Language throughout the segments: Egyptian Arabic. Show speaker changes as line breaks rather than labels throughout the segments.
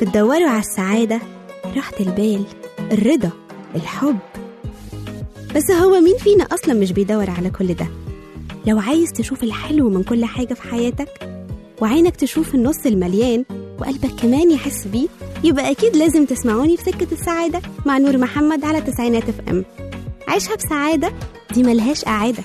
بتدوروا على السعادة راحة البال الرضا الحب بس هو مين فينا أصلا مش بيدور على كل ده لو عايز تشوف الحلو من كل حاجة في حياتك وعينك تشوف النص المليان وقلبك كمان يحس بيه يبقى أكيد لازم تسمعوني في سكة السعادة مع نور محمد على تسعينات اف ام عيشها بسعادة دي ملهاش قعادة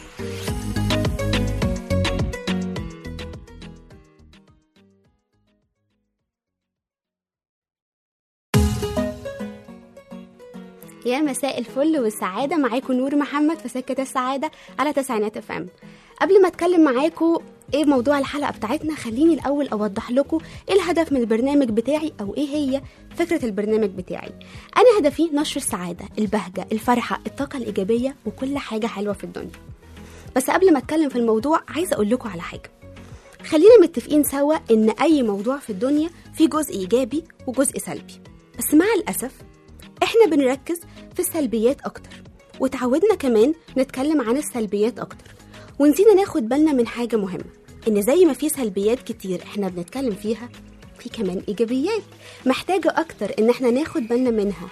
يا مساء الفل والسعادة معاكم نور محمد في سكة السعادة على تسعينات اف ام قبل ما اتكلم معاكم ايه موضوع الحلقة بتاعتنا خليني الأول أوضح لكم ايه الهدف من البرنامج بتاعي أو ايه هي فكرة البرنامج بتاعي أنا هدفي نشر السعادة البهجة الفرحة الطاقة الإيجابية وكل حاجة حلوة في الدنيا بس قبل ما اتكلم في الموضوع عايزة أقول لكم على حاجة خلينا متفقين سوا إن أي موضوع في الدنيا فيه جزء إيجابي وجزء سلبي بس مع الأسف احنا بنركز في السلبيات اكتر وتعودنا كمان نتكلم عن السلبيات اكتر ونسينا ناخد بالنا من حاجة مهمة ان زي ما في سلبيات كتير احنا بنتكلم فيها في كمان ايجابيات محتاجة اكتر ان احنا ناخد بالنا منها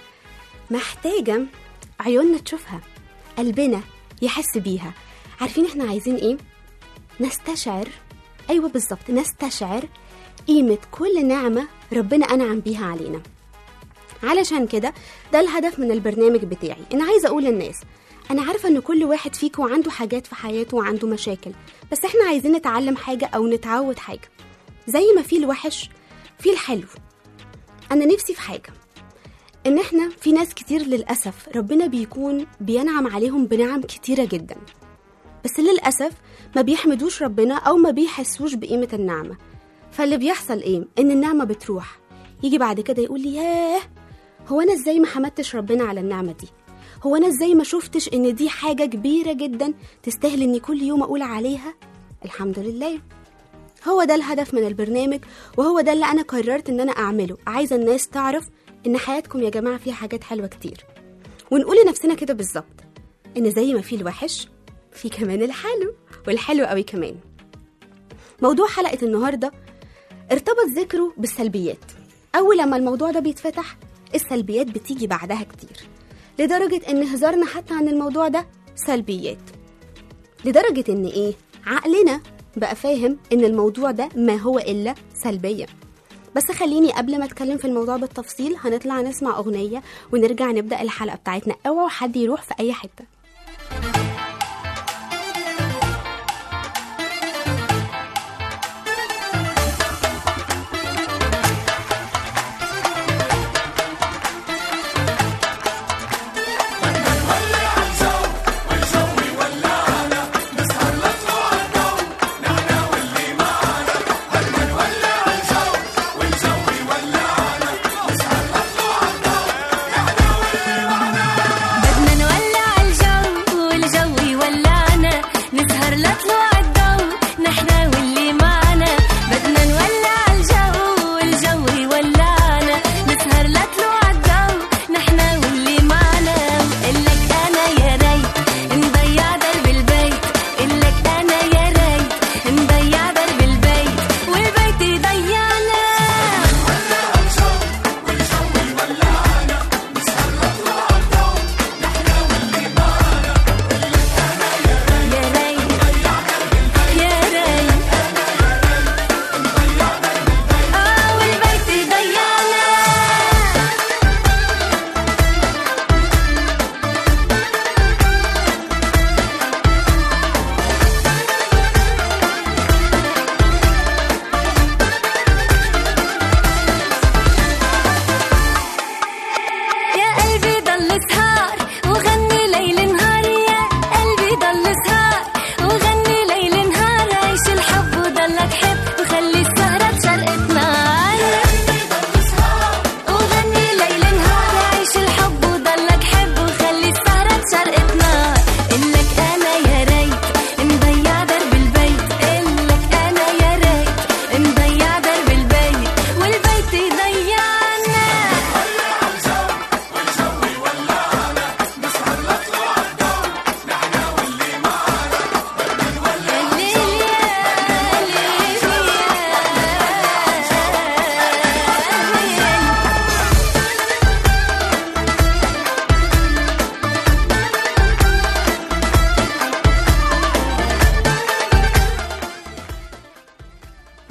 محتاجة عيوننا تشوفها قلبنا يحس بيها عارفين احنا عايزين ايه نستشعر ايوه بالظبط نستشعر قيمة كل نعمة ربنا انعم بيها علينا علشان كده ده الهدف من البرنامج بتاعي انا عايزه اقول للناس انا عارفه ان كل واحد فيكم عنده حاجات في حياته وعنده مشاكل بس احنا عايزين نتعلم حاجه او نتعود حاجه زي ما في الوحش في الحلو انا نفسي في حاجه ان احنا في ناس كتير للاسف ربنا بيكون بينعم عليهم بنعم كتيره جدا بس للاسف ما بيحمدوش ربنا او ما بيحسوش بقيمه النعمه فاللي بيحصل ايه ان النعمه بتروح يجي بعد كده يقول لي ياه هو انا ازاي ما حمدتش ربنا على النعمه دي هو انا ازاي ما شفتش ان دي حاجه كبيره جدا تستاهل اني كل يوم اقول عليها الحمد لله هو ده الهدف من البرنامج وهو ده اللي انا قررت ان انا اعمله عايزه الناس تعرف ان حياتكم يا جماعه فيها حاجات حلوه كتير ونقول لنفسنا كده بالظبط ان زي ما في الوحش في كمان الحلو والحلو قوي كمان موضوع حلقه النهارده ارتبط ذكره بالسلبيات اول لما الموضوع ده بيتفتح السلبيات بتيجي بعدها كتير لدرجة إن هزارنا حتى عن الموضوع ده سلبيات لدرجة إن إيه عقلنا بقى فاهم إن الموضوع ده ما هو إلا سلبية بس خليني قبل ما اتكلم في الموضوع بالتفصيل هنطلع نسمع اغنيه ونرجع نبدا الحلقه بتاعتنا اوعوا حد يروح في اي حته
بدنا نولع الجو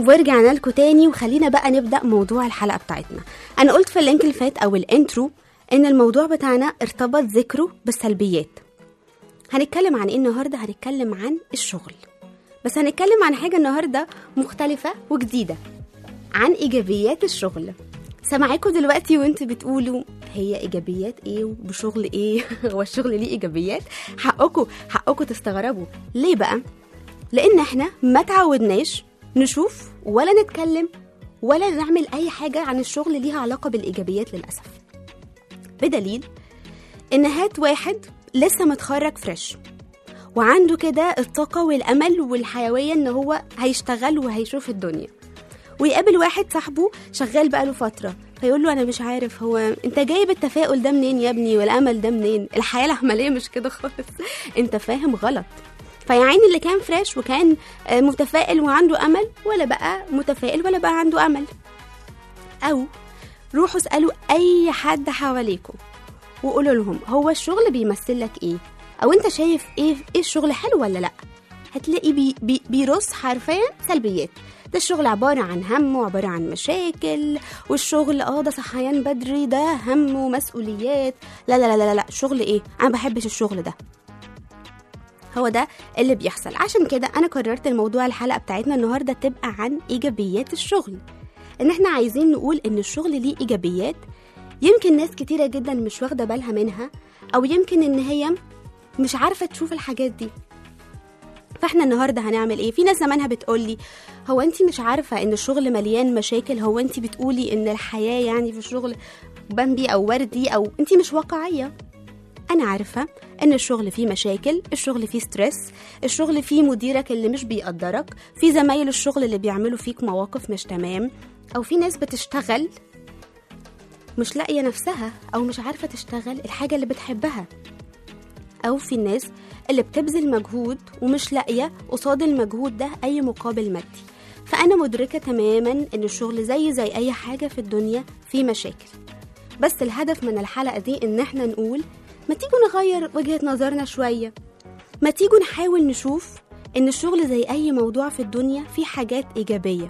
ورجعنا لكم تاني وخلينا بقى نبدا موضوع الحلقه بتاعتنا انا قلت في اللينك اللي فات او الانترو ان الموضوع بتاعنا ارتبط ذكره بالسلبيات هنتكلم عن ايه النهارده هنتكلم عن الشغل بس هنتكلم عن حاجه النهارده مختلفه وجديده عن ايجابيات الشغل سامعاكم دلوقتي وانتوا بتقولوا هي ايجابيات ايه وبشغل ايه هو الشغل ليه ايجابيات حقكم حقكم تستغربوا ليه بقى لان احنا ما تعودناش نشوف ولا نتكلم ولا نعمل اي حاجه عن الشغل ليها علاقه بالايجابيات للاسف بدليل ان هات واحد لسه متخرج فريش وعنده كده الطاقه والامل والحيويه ان هو هيشتغل وهيشوف الدنيا ويقابل واحد صاحبه شغال بقاله فتره فيقول له انا مش عارف هو انت جايب التفاؤل ده منين يا ابني والامل ده منين الحياه العمليه مش كده خالص انت فاهم غلط فيا عيني اللي كان فريش وكان آه، متفائل وعنده امل ولا بقى متفائل ولا بقى عنده امل او روحوا اسالوا اي حد حواليكم وقولوا لهم هو الشغل بيمثل لك ايه او انت شايف ايه ايه الشغل حلو ولا لا هتلاقي بي بي بيرص حرفيا سلبيات ده الشغل عبارة عن هم وعبارة عن مشاكل والشغل اه ده صحيان بدري ده هم ومسؤوليات لا لا لا لا لا شغل ايه انا ما بحبش الشغل ده هو ده اللي بيحصل عشان كده انا قررت الموضوع الحلقه بتاعتنا النهارده تبقى عن ايجابيات الشغل ان احنا عايزين نقول ان الشغل ليه ايجابيات يمكن ناس كتيره جدا مش واخده بالها منها او يمكن ان هي مش عارفه تشوف الحاجات دي فاحنا النهارده هنعمل ايه في ناس زمانها بتقولي هو انت مش عارفه ان الشغل مليان مشاكل هو انت بتقولي ان الحياه يعني في الشغل بامبي او وردي او انت مش واقعيه انا عارفه ان الشغل فيه مشاكل الشغل فيه ستريس الشغل فيه مديرك اللي مش بيقدرك في زمايل الشغل اللي بيعملوا فيك مواقف مش تمام او في ناس بتشتغل مش لاقيه نفسها او مش عارفه تشتغل الحاجه اللي بتحبها او في الناس اللي بتبذل مجهود ومش لاقيه قصاد المجهود ده اي مقابل مادي فانا مدركه تماما ان الشغل زي زي اي حاجه في الدنيا فيه مشاكل بس الهدف من الحلقه دي ان احنا نقول ما تيجوا نغير وجهه نظرنا شويه ما تيجوا نحاول نشوف ان الشغل زي اي موضوع في الدنيا فيه حاجات ايجابيه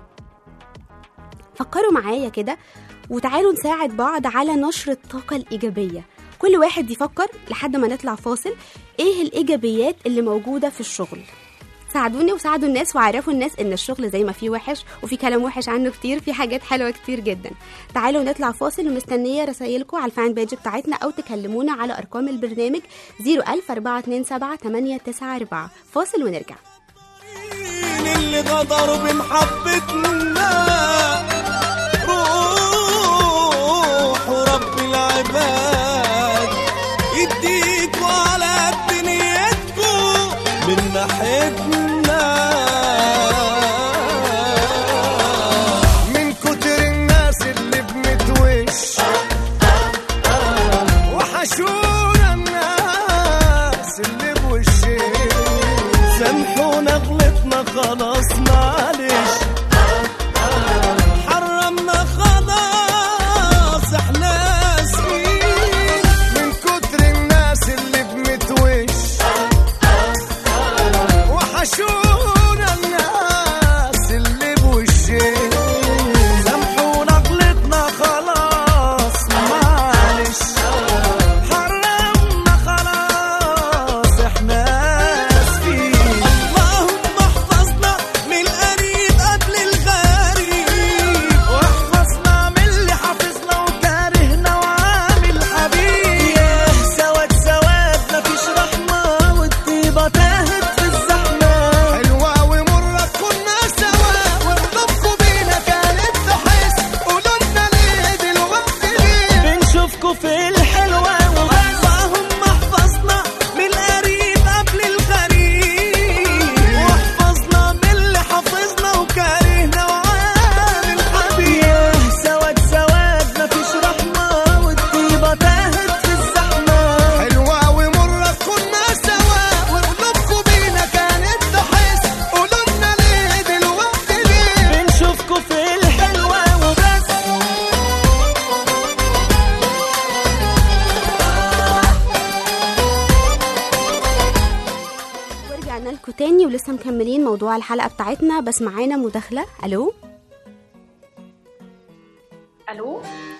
فكروا معايا كده وتعالوا نساعد بعض على نشر الطاقه الايجابيه كل واحد يفكر لحد ما نطلع فاصل ايه الايجابيات اللي موجوده في الشغل ساعدوني وساعدوا الناس وعرفوا الناس ان الشغل زي ما فيه وحش وفي كلام وحش عنه كتير في حاجات حلوه كتير جدا تعالوا نطلع فاصل ومستنيه رسايلكم على الفان بيج بتاعتنا او تكلمونا على ارقام البرنامج 00427 فاصل ونرجع
مين اللي غدر بمحبتنا روح ورب العباد يديكوا على دنيتكوا من ناحيتنا من كتر الناس اللي بنتوش وحشونا الناس اللي بوشين سامحونا غلطنا خلاص معلش حرمنا خلاص احنا اسفين من كتر الناس اللي بنتوش وحشونا الناس اللي بوشين سامحونا غلطنا خلاص معلش حرمنا خلاص احنا اسفين اللهم احفظنا من القريب قبل الغريب واحفظنا من اللي حافظنا وكارهنا وعامل حبيب ياه سواد سواد مفيش رحمة والطيبة تاهت في الزحمة حلوة ومرة كنا سوا وقلوبكوا بينا كانت تحس قولولنا ليه دلوقتي ليه بنشوفكوا في الحلوة اللهم احفظنا من القريب قبل الغريب واحفظنا من اللي حافظنا وكارهنا وعامل حبيب ياه سواد سواد مفيش رحمة والطيبة تاهت في الزحمة حلوة ومرة كنا سوا وقلوبكوا بينا كانت تحس قولولنا ليه دلوقتي ليه بنشوفكوا في الحلوة وبس
ورجعنا لكم تاني ولسه مكملين موضوع الحلقه بتاعتنا بس معانا مداخله الو
الو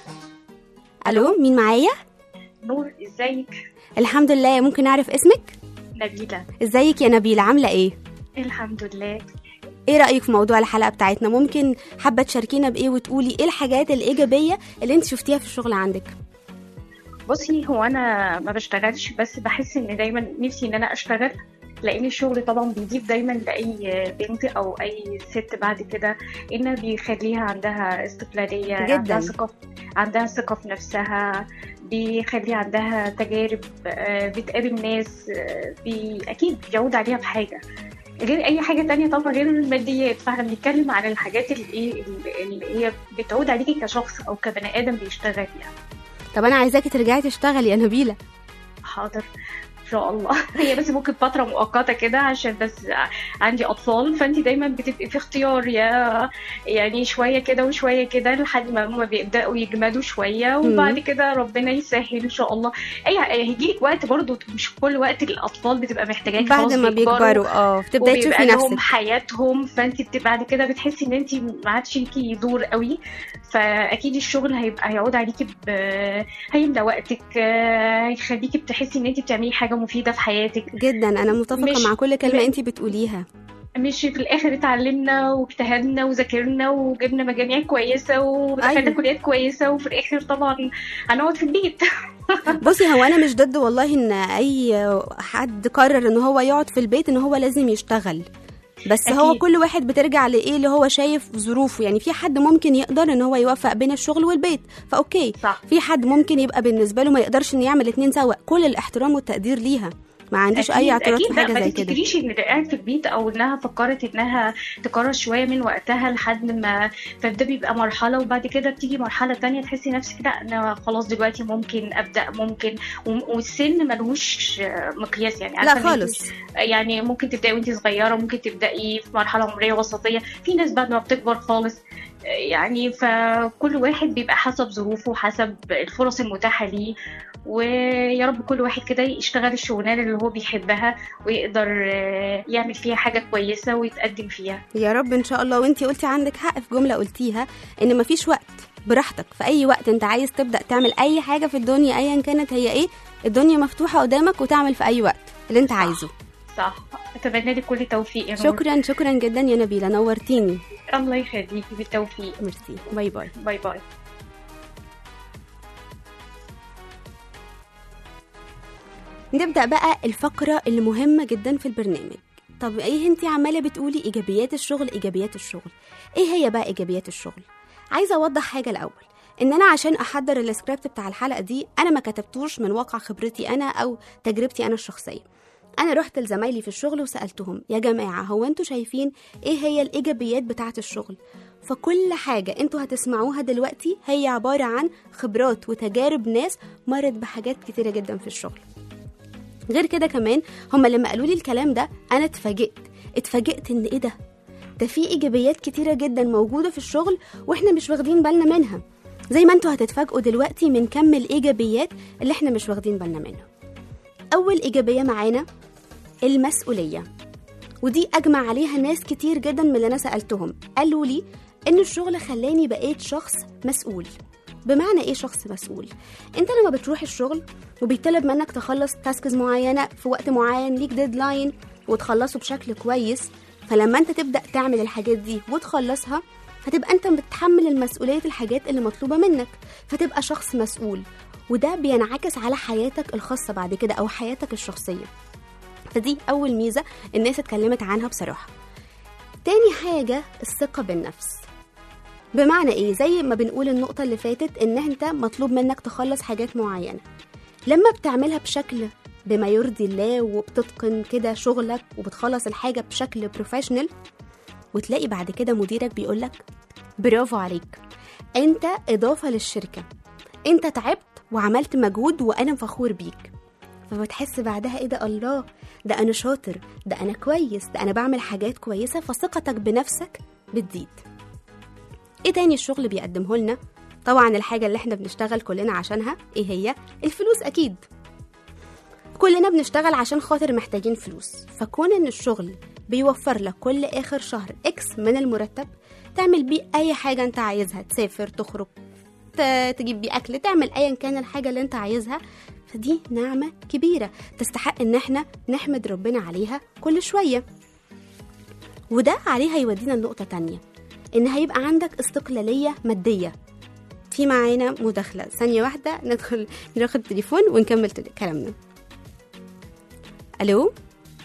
الو مين معايا
نور ازيك
الحمد لله ممكن اعرف اسمك
نبيله
ازيك يا نبيل عامله ايه
الحمد لله
ايه رايك في موضوع الحلقه بتاعتنا ممكن حابه تشاركينا بايه وتقولي ايه الحاجات الايجابيه اللي انت شفتيها في الشغل عندك
بصي هو انا ما بشتغلش بس بحس ان دايما نفسي ان انا اشتغل لان الشغل طبعا بيضيف دايما لاي بنت او اي ست بعد كده انه بيخليها عندها استقلاليه
جداً.
عندها ثقه عندها ثقه في نفسها بيخلي عندها تجارب آه، بتقابل ناس آه، بي اكيد بيعود عليها بحاجه غير اي حاجه تانية طبعا غير الماديات فاحنا بنتكلم عن الحاجات اللي ايه اللي هي بتعود عليكي كشخص او كبني ادم بيشتغل يعني
طب انا عايزاكي ترجعي تشتغلي يا نبيله
حاضر ان شاء الله هي بس ممكن فتره مؤقته كده عشان بس عندي اطفال فانت دايما بتبقي في اختيار يا يعني شويه كده وشويه كده لحد ما هم بيبداوا يجمدوا شويه وبعد كده ربنا يسهل ان شاء الله اي هيجي لك وقت برضو مش كل وقت الاطفال بتبقى محتاجاك
بعد
خلاص
ما بيكبروا اه بتبداي
وبيبقى
تشوفي
لهم
نفسك
حياتهم فانت بت- بعد كده بتحسي ان انت ما عادش ليكي دور قوي فاكيد الشغل هيبقى هيعود عليكي ب... هيملى وقتك آه، هيخليكي بتحسي ان انت بتعملي حاجه مفيده في حياتك
جدا انا متفقه
مش-
مع كل كلمه
م-
انت بتقوليها
مش في الاخر اتعلمنا واجتهدنا وذاكرنا وجبنا مجاميع كويسه ودخلنا
أيوة.
كليات كويسه وفي الاخر طبعا هنقعد في البيت
بصي هو انا مش ضد والله ان اي حد قرر ان هو يقعد في البيت ان هو لازم يشتغل بس هو
أكيد.
كل واحد بترجع لايه اللي هو شايف ظروفه يعني في حد ممكن يقدر ان هو يوفق بين الشغل والبيت فاوكي
صح
في حد ممكن يبقى بالنسبه له ما يقدرش انه يعمل اتنين سوا كل الاحترام والتقدير ليها ما عنديش اي
أكيد-
اعتراض
أكيد
في
لا،
حاجه
ما
زي كده
تفتكريش ان اللي قاعد في البيت او انها فكرت انها تكرر شويه من وقتها لحد ما فده بيبقى مرحله وبعد كده بتيجي مرحله تانية تحسي نفسك لا انا خلاص دلوقتي ممكن ابدا ممكن وم- والسن ملوش مقياس يعني
لا
عارفة إن
خالص
انت- يعني ممكن تبداي وانت صغيره ممكن تبداي في مرحله عمريه وسطيه في ناس بعد ما بتكبر خالص يعني فكل واحد بيبقى حسب ظروفه حسب الفرص المتاحه ليه ويا رب كل واحد كده يشتغل الشغلانه اللي هو بيحبها ويقدر آه، يعمل فيها حاجه كويسه ويتقدم فيها
يا رب ان شاء الله وانتي قلتي عندك حق في جمله قلتيها ان مفيش وقت براحتك في اي وقت انت عايز تبدا تعمل اي حاجه في الدنيا ايا كانت هي ايه الدنيا مفتوحه قدامك وتعمل في اي وقت اللي انت عايزه
صح اتمنى لك كل توفيق يا نور
شكرا شكرا جدا يا نبيله نورتيني
الله يخليكي بالتوفيق
ميرسي باي باي
باي باي
نبدا بقى الفقره اللي مهمه جدا في البرنامج طب ايه انتي عماله بتقولي ايجابيات الشغل ايجابيات الشغل ايه هي بقى ايجابيات الشغل عايزه اوضح حاجه الاول ان انا عشان احضر السكريبت بتاع الحلقه دي انا ما كتبتوش من واقع خبرتي انا او تجربتي انا الشخصيه انا رحت لزمايلي في الشغل وسالتهم يا جماعه هو انتوا شايفين ايه هي الايجابيات بتاعه الشغل فكل حاجة انتوا هتسمعوها دلوقتي هي عبارة عن خبرات وتجارب ناس مرت بحاجات كتيرة جدا في الشغل غير كده كمان هما لما قالوا لي الكلام ده انا اتفاجئت اتفاجئت ان ايه ده ده في ايجابيات كتيره جدا موجوده في الشغل واحنا مش واخدين بالنا منها زي ما انتوا هتتفاجئوا دلوقتي من كم الايجابيات اللي احنا مش واخدين بالنا منها اول ايجابيه معانا المسؤوليه ودي اجمع عليها ناس كتير جدا من اللي انا سالتهم قالوا لي ان الشغل خلاني بقيت شخص مسؤول بمعنى ايه شخص مسؤول انت لما بتروح الشغل وبيطلب منك تخلص تاسكز معينه في وقت معين ليك ديدلاين وتخلصه بشكل كويس فلما انت تبدا تعمل الحاجات دي وتخلصها هتبقى انت بتتحمل المسؤوليه الحاجات اللي مطلوبه منك فتبقى شخص مسؤول وده بينعكس على حياتك الخاصه بعد كده او حياتك الشخصيه فدي اول ميزه الناس اتكلمت عنها بصراحه تاني حاجه الثقه بالنفس بمعنى ايه زي ما بنقول النقطه اللي فاتت ان انت مطلوب منك تخلص حاجات معينه لما بتعملها بشكل بما يرضي الله وبتتقن كده شغلك وبتخلص الحاجه بشكل بروفيشنال وتلاقي بعد كده مديرك بيقولك برافو عليك انت اضافه للشركه انت تعبت وعملت مجهود وانا فخور بيك فبتحس بعدها ايه ده الله ده انا شاطر ده انا كويس ده انا بعمل حاجات كويسه فثقتك بنفسك بتزيد ايه تاني الشغل بيقدمه لنا طبعا الحاجه اللي احنا بنشتغل كلنا عشانها ايه هي الفلوس اكيد كلنا بنشتغل عشان خاطر محتاجين فلوس فكون ان الشغل بيوفر لك كل اخر شهر اكس من المرتب تعمل بيه اي حاجه انت عايزها تسافر تخرج ت- تجيب بيه اكل تعمل ايا كان الحاجه اللي انت عايزها فدي نعمه كبيره تستحق ان احنا نحمد ربنا عليها كل شويه وده عليه هيودينا لنقطه تانية ان هيبقى عندك استقلاليه ماديه في معانا مداخله ثانيه واحده ندخل ناخد التليفون ونكمل تل- كلامنا الو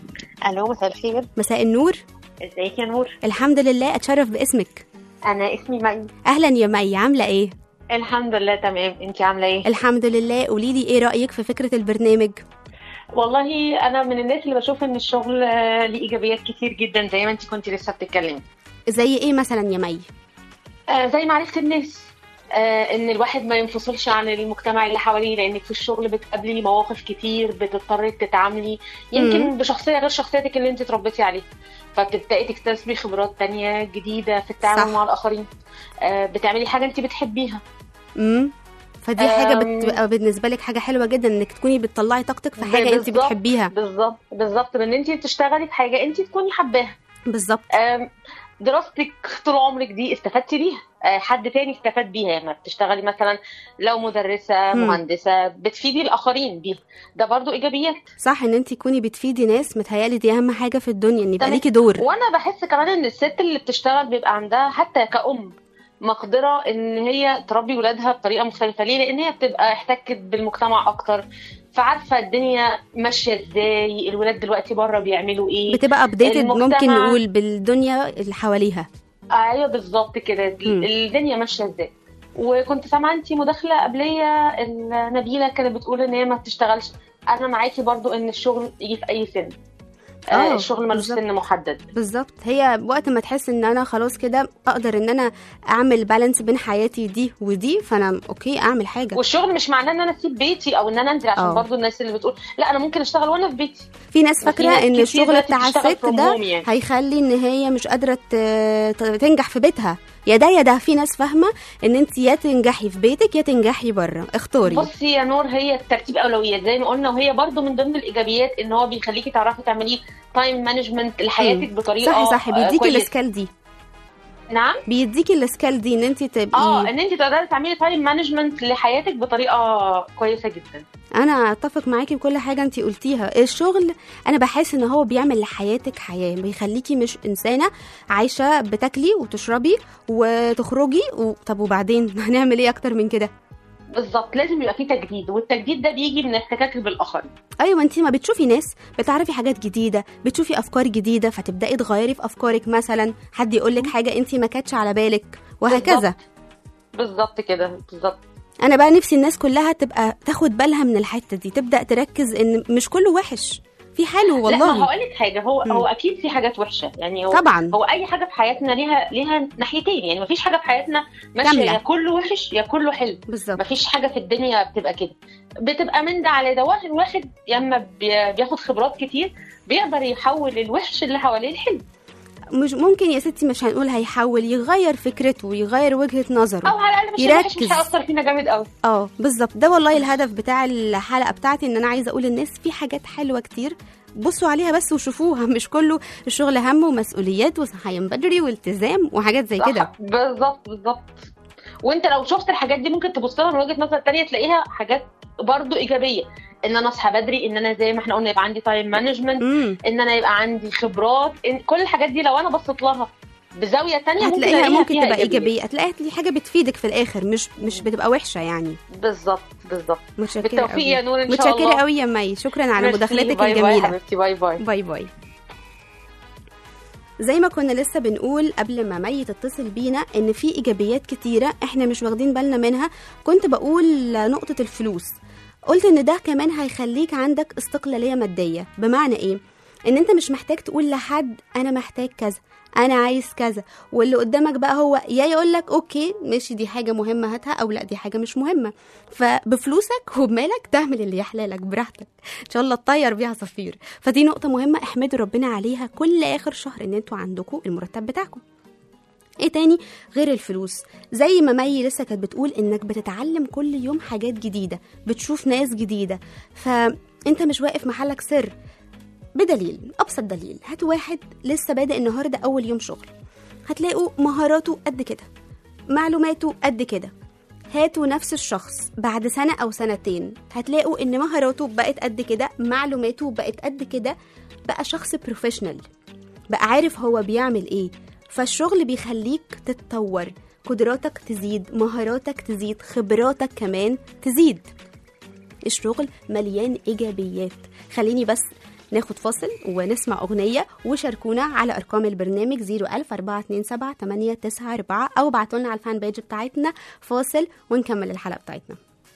الو مساء الخير
مساء النور
ازيك يا نور
الحمد لله اتشرف باسمك
انا اسمي مي
اهلا يا مي عامله ايه
الحمد لله تمام انت عامله ايه
الحمد لله قولي لي ايه رايك في فكره البرنامج
والله انا من الناس اللي بشوف ان الشغل آه، ليه ايجابيات كتير جدا زي ما انت كنت لسه بتتكلمي
زي ايه مثلا يا مي
آه، زي معرفه الناس آه، ان الواحد ما ينفصلش عن المجتمع اللي حواليه لانك في الشغل بتقابلي مواقف كتير بتضطري تتعاملي يمكن بشخصيه غير شخصيتك اللي انت اتربيتي عليها فبتبداي تكتسبي خبرات تانية جديدة في التعامل
صح.
مع الآخرين آه، بتعملي حاجة انت بتحبيها
امم فدي حاجه
أم.
بتبقى بالنسبه لك حاجه حلوه جدا انك تكوني بتطلعي طاقتك في حاجه انت
بالظبط.
بتحبيها
بالظبط بالظبط بان انت تشتغلي في حاجه انت تكوني حباها
بالظبط
آم، دراستك طول عمرك دي استفدتي بيها آه، حد تاني استفاد بيها لما بتشتغلي مثلا لو مدرسه
مم.
مهندسه بتفيدي الاخرين بيها ده برضو ايجابيات
صح ان انت تكوني بتفيدي ناس متهيالي دي اهم حاجه في الدنيا ان يبقى
تمام.
ليكي دور
وانا بحس كمان ان الست اللي بتشتغل بيبقى عندها حتى كأم مقدرة ان هي تربي ولادها بطريقة مختلفة ليه؟ لان هي بتبقى احتكت بالمجتمع اكتر فعارفة الدنيا ماشية ازاي الولاد دلوقتي بره بيعملوا ايه
بتبقى ابديتد
المجتمع-
ممكن نقول بالدنيا اللي حواليها
ايوه بالظبط كده
مم.
الدنيا ماشيه ازاي وكنت سامعه انت مداخله قبليه نبيله كانت بتقول ان هي ما بتشتغلش انا معاكي برضو ان الشغل يجي في اي سن
آه،
آه الشغل ملوش
بالظبط.
سن محدد
بالظبط هي وقت ما تحس ان انا خلاص كده اقدر ان انا اعمل بالانس بين حياتي دي ودي فانا اوكي اعمل حاجه
والشغل مش معناه ان انا اسيب بيتي او ان انا انزل عشان
آه.
برضو الناس اللي بتقول لا انا ممكن اشتغل وانا في بيتي
في ناس فاكره
ناس
ان
كتير
الشغل
دلوقتي
بتاع
بتشتغل
الست
from
ده
home يعني.
هيخلي ان هي مش قادره ت- ت- تنجح في بيتها يا ده يا ده في ناس فاهمه ان انت يا تنجحي في بيتك يا تنجحي بره اختاري
بصي يا نور هي ترتيب اولويات زي ما قلنا وهي برضو من ضمن الايجابيات ان هو بيخليكي تعرفي تعملي تايم مانجمنت لحياتك بطريقه
صح صح
آه،
بيديكي
كويسة.
الاسكال دي
نعم
بيديكي الاسكال دي ان انت
اه
تبقي
ان انت تقدري تعملي تايم مانجمنت لحياتك بطريقه كويسه جدا
انا اتفق معاكي بكل حاجه انت قلتيها الشغل انا بحس ان هو بيعمل لحياتك حياه بيخليكي مش انسانه عايشه بتاكلي وتشربي وتخرجي و... طب وبعدين هنعمل ايه اكتر من كده
بالظبط لازم يبقى فيه تجديد والتجديد ده بيجي من احتكاكك بالاخرين
ايوه انت ما بتشوفي ناس بتعرفي حاجات جديده بتشوفي افكار جديده فتبداي تغيري في افكارك مثلا حد يقول لك حاجه انت ما كانتش على بالك وهكذا
بالظبط كده بالظبط
انا بقى نفسي الناس كلها تبقى تاخد بالها من الحته دي تبدا تركز ان مش كله وحش في حلو
لا ما
والله
هقول لك حاجه هو
مم.
هو اكيد في حاجات وحشه يعني هو
طبعا
هو اي حاجه في حياتنا ليها ليها ناحيتين يعني مفيش حاجه في حياتنا ماشيه
كاملة.
يا كله وحش يا كله حلو
بالظبط
مفيش حاجه في الدنيا بتبقى كده بتبقى من ده على ده واحد واحد لما بي- بياخد خبرات كتير بيقدر يحول الوحش اللي حواليه الحلو
مش ممكن يا ستي مش هنقول هيحاول يغير فكرته ويغير وجهة نظره
او على الاقل مش الوحش
يركز.
مش هيأثر فينا جامد قوي
اه بالظبط ده والله الهدف بتاع الحلقة بتاعتي ان انا عايزة اقول للناس في حاجات حلوة كتير بصوا عليها بس وشوفوها مش كله الشغل هم ومسؤوليات وصحيان بدري والتزام وحاجات زي
صح،
كده
بالظبط بالظبط وانت لو شفت الحاجات دي ممكن تبص لها من وجهه نظر تانية تلاقيها حاجات برضو ايجابيه ان انا اصحى بدري ان انا زي ما احنا قلنا يبقى عندي تايم مانجمنت
امم
ان انا يبقى عندي خبرات إن كل الحاجات دي لو انا بصيت لها بزاويه تانية ممكن
هتلاقيها
ألاقيها
ممكن
فيها
تبقى ايجابية هتلاقيها دي حاجة بتفيدك في الاخر مش مش بتبقى وحشة يعني
بالظبط بالظبط
متشكرة
بالتوفيق
قوي.
يا نور ان شاء الله
متشكرة قوي يا مي شكرا على
ميرسي،
مداخلتك
باي باي
الجميلة
حبيبتي باي باي
باي باي زي ما كنا لسه بنقول قبل ما مي تتصل بينا ان في ايجابيات كتيره احنا مش واخدين بالنا منها كنت بقول نقطه الفلوس قلت ان ده كمان هيخليك عندك استقلاليه ماديه بمعنى ايه ان انت مش محتاج تقول لحد انا محتاج كذا انا عايز كذا واللي قدامك بقى هو يا يقول لك اوكي ماشي دي حاجه مهمه هاتها او لا دي حاجه مش مهمه فبفلوسك وبمالك تعمل اللي يحلالك براحتك ان شاء الله تطير بيها صفير فدي نقطه مهمه احمدوا ربنا عليها كل اخر شهر ان انتوا عندكم المرتب بتاعكم ايه تاني غير الفلوس زي ما مي لسه كانت بتقول انك بتتعلم كل يوم حاجات جديده بتشوف ناس جديده فانت مش واقف محلك سر بدليل ابسط دليل هات واحد لسه بادئ النهارده اول يوم شغل هتلاقوا مهاراته قد كده معلوماته قد كده هاتوا نفس الشخص بعد سنة أو سنتين هتلاقوا إن مهاراته بقت قد كده معلوماته بقت قد كده بقى شخص بروفيشنال بقى عارف هو بيعمل إيه فالشغل بيخليك تتطور قدراتك تزيد مهاراتك تزيد خبراتك كمان تزيد الشغل مليان إيجابيات خليني بس ناخد فاصل ونسمع أغنية وشاركونا على أرقام البرنامج 01000 427 894 أو بعتولنا على الفان بيج بتاعتنا فاصل ونكمل الحلقة بتاعتنا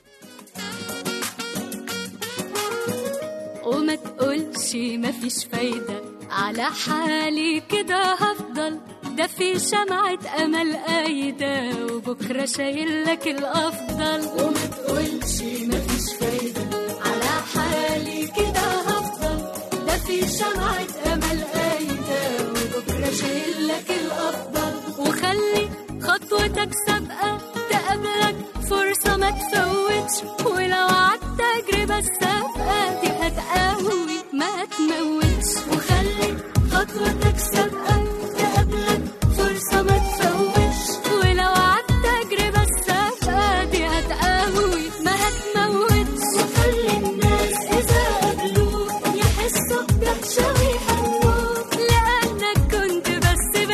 وما تقولش مفيش فايدة على حالي كده هفضل ده في شمعة أمل قايدة وبكرة شايل لك الأفضل وما تقولش مفيش فايدة على حالي كده هفضل ده في شمعة أمل قايدة وبكرة شايل لك الأفضل وخلي خطوتك سابقة تقابلك فرصة ما تفوتش ولو عدت تجربة السابقة دي هتقوي ما تموتش وخلي خطوتك سابقة تقابلك فرصة ما تفوتش ولو عدت تجربة السابقة دي هتقوي ما هتموتش وخلي الناس إذا قابلوك يحسوا بدهشة ويحبوك لأنك كنت بس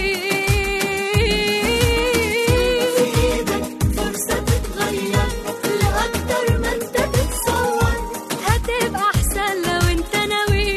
بقيت في إيدك فرصة تتغير لأكتر ما أنت تتصور هتبقى أحسن لو أنت ناوي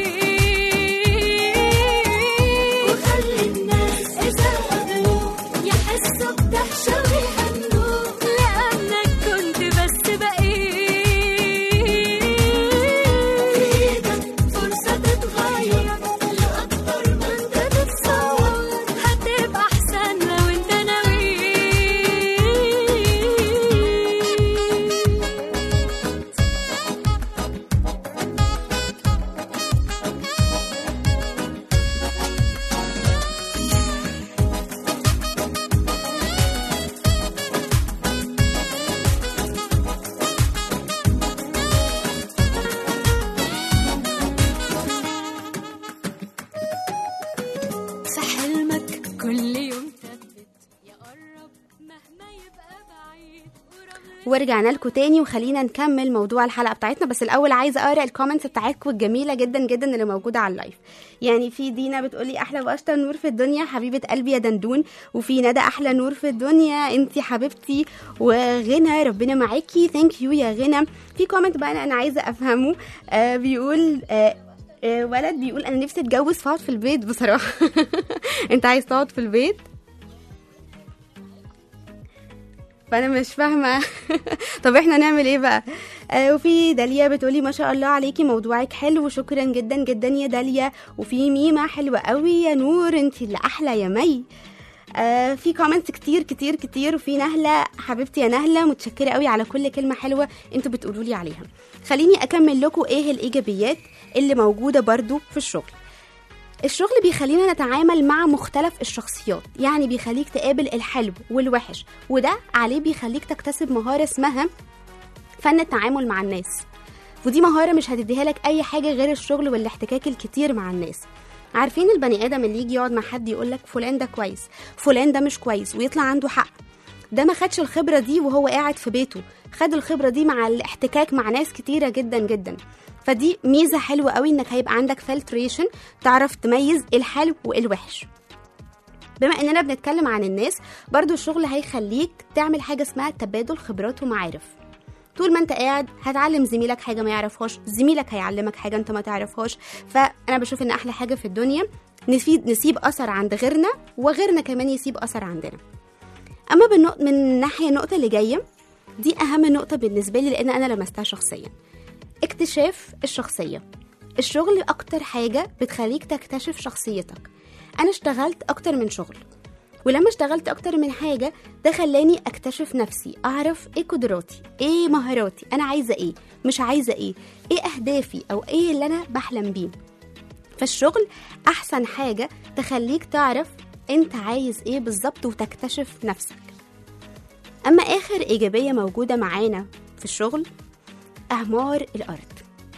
وخلي الناس إذا قابلوك يحسوا بدهشة ويهنوك لأنك كنت بس بقيت في إيدك فرصة تتغير لأكتر ما أنت تتصور هتبقى أحسن لو أنت ناوي في حلمك كل يوم ثبت يقرب مهما يبقى بعيد ورغم
ورجعنا لكم تاني وخلينا نكمل موضوع الحلقه بتاعتنا بس الاول عايزه اقرا الكومنتس بتاعتكم الجميله جدا جدا اللي موجوده على اللايف يعني في دينا بتقولي احلى واشطر نور في الدنيا حبيبه قلبي يا دندون وفي ندى احلى نور في الدنيا انتي حبيبتي وغنى ربنا معاكي ثانك يو يا غنى في كومنت بقى انا أنا عايزه افهمه آه بيقول آه آه، ولد بيقول انا نفسي اتجوز فاقعد في البيت بصراحه انت عايز تقعد في البيت فانا مش فاهمه طب احنا نعمل ايه بقى آه وفي داليا بتقولي ما شاء الله عليكي موضوعك حلو شكرا جدا جدا يا داليا وفي ميمة حلوة قوي يا نور انت اللي احلى يا مي آه في كومنتس كتير كتير كتير وفي نهلة حبيبتي يا نهلة متشكرة قوي على كل كلمة حلوة انتوا بتقولوا لي عليها خليني اكمل لكم ايه الايجابيات اللي موجودة برضو في الشغل الشغل بيخلينا نتعامل مع مختلف الشخصيات يعني بيخليك تقابل الحلو والوحش وده عليه بيخليك تكتسب مهارة اسمها فن التعامل مع الناس ودي مهارة مش هتديها لك أي حاجة غير الشغل والاحتكاك الكتير مع الناس عارفين البني آدم اللي يجي يقعد مع حد يقول لك فلان ده كويس فلان ده مش كويس ويطلع عنده حق ده ما خدش الخبرة دي وهو قاعد في بيته خد الخبرة دي مع الاحتكاك مع ناس كتيرة جدا جدا فدي ميزة حلوة قوي انك هيبقى عندك فلتريشن تعرف تميز الحلو والوحش بما اننا بنتكلم عن الناس برضو الشغل هيخليك تعمل حاجة اسمها تبادل خبرات ومعارف طول ما انت قاعد هتعلم زميلك حاجه ما يعرفهاش زميلك هيعلمك حاجه انت ما تعرفهاش فانا بشوف ان احلى حاجه في الدنيا نسيب نسيب اثر عند غيرنا وغيرنا كمان يسيب اثر عندنا اما بالنق... من الناحيه النقطه اللي جايه دي اهم نقطه بالنسبه لي لان انا لمستها شخصيا اكتشاف الشخصيه الشغل اكتر حاجه بتخليك تكتشف شخصيتك انا اشتغلت اكتر من شغل ولما اشتغلت اكتر من حاجه ده خلاني اكتشف نفسي اعرف ايه قدراتي ايه مهاراتي انا عايزه ايه مش عايزه ايه ايه اهدافي او ايه اللي انا بحلم بيه فالشغل احسن حاجه تخليك تعرف انت عايز ايه بالظبط وتكتشف نفسك اما اخر ايجابيه موجوده معانا في الشغل اعمار الارض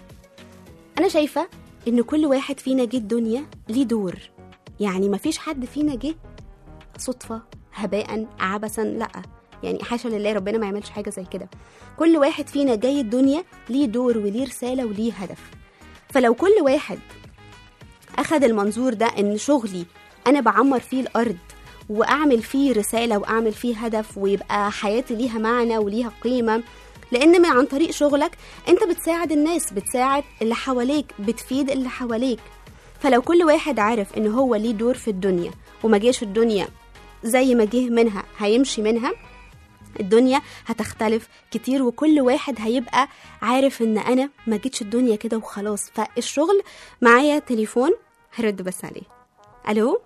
انا شايفه ان كل واحد فينا جه الدنيا ليه دور يعني مفيش حد فينا جه صدفة هباء عبثا لا يعني حاشا لله ربنا ما يعملش حاجه زي كده كل واحد فينا جاي الدنيا ليه دور وليه رساله وليه هدف فلو كل واحد اخد المنظور ده ان شغلي انا بعمر فيه الارض واعمل فيه رساله واعمل فيه هدف ويبقى حياتي ليها معنى وليها قيمه لان من عن طريق شغلك انت بتساعد الناس بتساعد اللي حواليك بتفيد اللي حواليك فلو كل واحد عارف ان هو ليه دور في الدنيا وما جاش الدنيا زي ما جه منها هيمشي منها الدنيا هتختلف كتير وكل واحد هيبقى عارف ان انا ما جيتش الدنيا كده وخلاص فالشغل معايا تليفون هرد بس عليه الو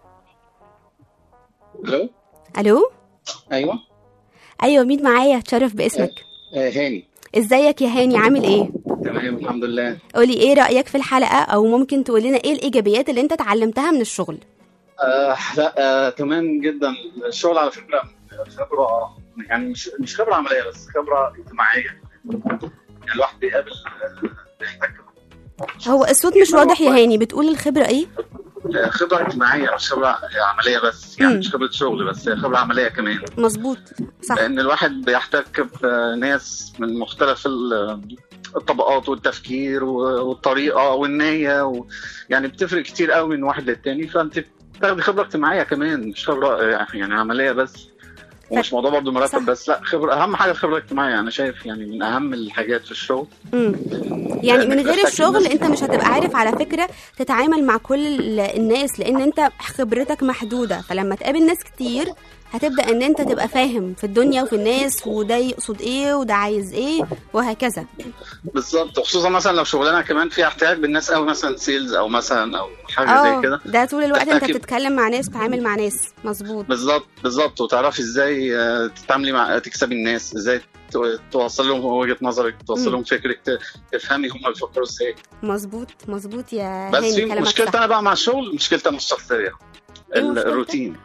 الو
الو
ايوه
ايوه مين معايا اتشرف باسمك
آه هاني
ازيك يا هاني عامل ايه
تمام الحمد لله
قولي ايه رايك في الحلقه او ممكن تقول لنا ايه الايجابيات اللي انت اتعلمتها من الشغل
آه لا آه تمام جدا الشغل على فكره خبره يعني مش مش خبره عمليه بس خبره اجتماعيه يعني الواحد بيقابل آه، بيحتك
هو الصوت مش واضح يا هاني بتقول الخبره ايه
آه، خبره اجتماعيه مش خبره عمليه بس يعني
مم.
مش خبره شغل بس هي خبره عمليه كمان
مظبوط صح
لان الواحد بيحتك بناس من مختلف ال- الطبقات والتفكير و- والطريقه والنيه و... يعني بتفرق كتير قوي من واحد للتاني فانت بتاخدي خبره اجتماعيه كمان مش خبره يعني عمليه بس ومش موضوع برضه
صح.
مرتب بس لا خبره اهم حاجه الخبره الاجتماعيه انا شايف يعني من اهم الحاجات في الشغل
مم. يعني من غير
محتاج
الشغل
الناس-
انت مش هتبقى عارف على فكره تتعامل مع كل ال- الناس لان انت خبرتك محدوده فلما تقابل ناس كتير هتبدا ان انت تبقى فاهم في الدنيا وفي الناس وده يقصد ايه وده عايز ايه وهكذا
بالظبط وخصوصا مثلا لو شغلانه كمان فيها احتياج بالناس قوي مثلا سيلز او مثلا او حاجه
اه
زي كده
ده طول الوقت انت
تحتاج-
بتتكلم مع ناس بتتعامل مع ناس مظبوط
بالظبط بالظبط وتعرفي ازاي آه، تتعاملي مع تكسبي الناس ازاي تو- توصل لهم وجهه نظرك توصل لهم فكرك ت- تفهمي هم بيفكروا ازاي
مظبوط مظبوط يا
بس
هاني
في
كلامك
مشكلتي
صح
انا بقى مع الشغل مشكلتي انا الشخصيه
إيه
ال-
مشكلتك؟
الروتين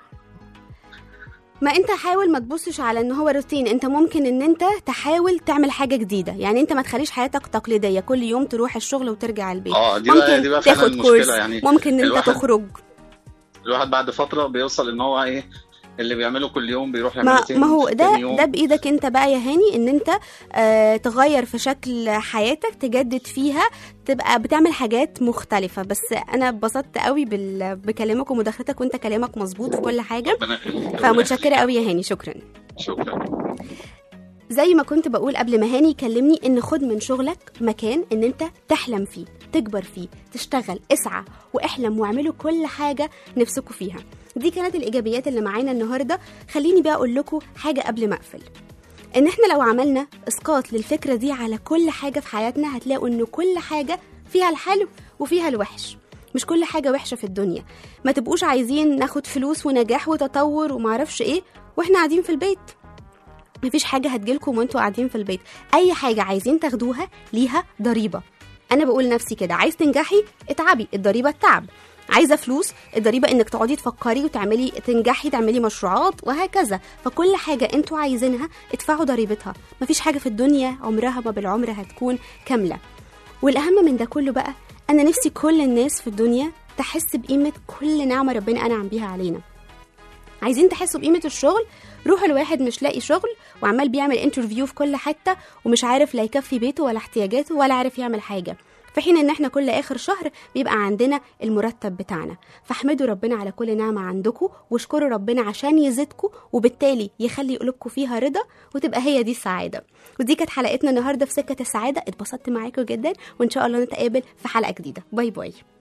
ما انت حاول ما تبصش على ان هو روتين انت ممكن ان انت تحاول تعمل حاجه جديده يعني انت ما تخليش حياتك تقليديه كل يوم تروح الشغل وترجع البيت
اه دي
ممكن
بقى دي بقى فعلا
تاخد
المشكله
كورس
يعني
ممكن ان انت
الواحد-
تخرج
الواحد بعد فتره بيوصل ان هو ايه اللي بيعمله كل يوم بيروح يعمله
ما,
تاني
ما هو
تاني
ده
يوم.
ده بايدك انت بقى يا هاني ان انت آه تغير في شكل حياتك تجدد فيها تبقى بتعمل حاجات مختلفه بس انا اتبسطت قوي بال... بكلامك ومداخلتك وانت كلامك مظبوط في كل حاجه
ربنا يخليك.
فمتشكره قوي يا هاني شكرا
شكرا
زي ما كنت بقول قبل ما هاني يكلمني ان خد من شغلك مكان ان انت تحلم فيه تكبر فيه تشتغل اسعى واحلم واعملوا كل حاجه نفسكوا فيها دي كانت الايجابيات اللي معانا النهارده خليني بقى اقول لكم حاجه قبل ما اقفل ان احنا لو عملنا اسقاط للفكره دي على كل حاجه في حياتنا هتلاقوا ان كل حاجه فيها الحلو وفيها الوحش مش كل حاجه وحشه في الدنيا ما تبقوش عايزين ناخد فلوس ونجاح وتطور ومعرفش ايه واحنا قاعدين في البيت مفيش حاجة هتجيلكم وانتوا قاعدين في البيت أي حاجة عايزين تاخدوها ليها ضريبة أنا بقول لنفسي كده عايز تنجحي اتعبي الضريبة التعب عايزة فلوس الضريبة انك تقعدي تفكري وتعملي تنجحي تعملي مشروعات وهكذا فكل حاجة انتوا عايزينها ادفعوا ضريبتها مفيش حاجة في الدنيا عمرها ما بالعمر هتكون كاملة والأهم من ده كله بقى أنا نفسي كل الناس في الدنيا تحس بقيمة كل نعمة ربنا أنعم بيها علينا عايزين تحسوا بقيمة الشغل روحوا الواحد مش لاقي شغل وعمال بيعمل انترفيو في كل حتة ومش عارف لا يكفي بيته ولا احتياجاته ولا عارف يعمل حاجة في حين ان احنا كل اخر شهر بيبقى عندنا المرتب بتاعنا فاحمدوا ربنا على كل نعمة عندكم واشكروا ربنا عشان يزيدكم وبالتالي يخلي قلوبكم فيها رضا وتبقى هي دي السعادة ودي كانت حلقتنا النهاردة في سكة السعادة اتبسطت معاكم جدا وان شاء الله نتقابل في حلقة جديدة باي باي